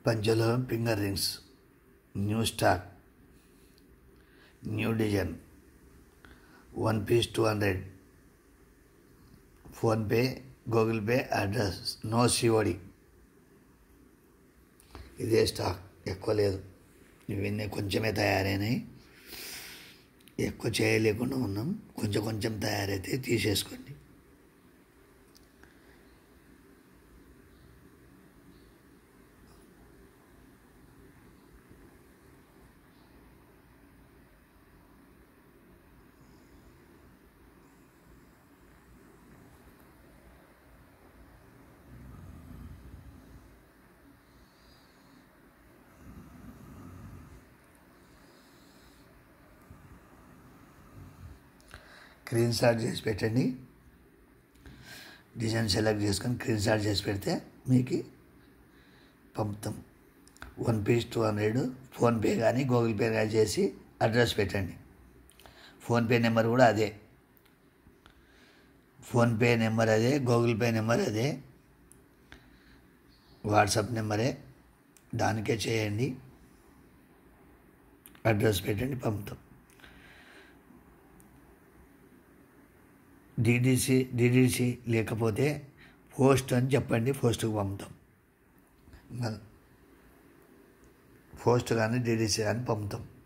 పంచలోహం finger rings new stock new design one piece two hundred PhonePe Google Pay address no COD ఇదే stock ఎక్కువ లేదు ఇవన్నీ కొంచెమే తయారైనాయి ఎక్కువ చేయలేకుండా ఉన్నాం కొంచెం కొంచెం తయారైతే తీసేసుకోండి స్క్రీన్ షాట్ చేసి పెట్టండి డిజైన్ సెలెక్ట్ చేసుకొని స్క్రీన్ షాట్ చేసి పెడితే మీకు పంపుతాం one piece two hundred PhonePe కానీ గూగుల్ పే కానీ చేసి అడ్రస్ పెట్టండి ఫోన్పే నెంబర్ కూడా అదే ఫోన్పే నెంబర్ అదే గూగుల్ పే నెంబర్ అదే వాట్సాప్ నెంబరే దానికే చేయండి అడ్రస్ పెట్టండి పంపుతాం డీడీసీ డీడీసీ లేకపోతే పోస్ట్ అని చెప్పండి పోస్ట్కి పంపుతాం మళ్ళీ పోస్ట్ కానీ డీడీసీ కానీ పంపుతాం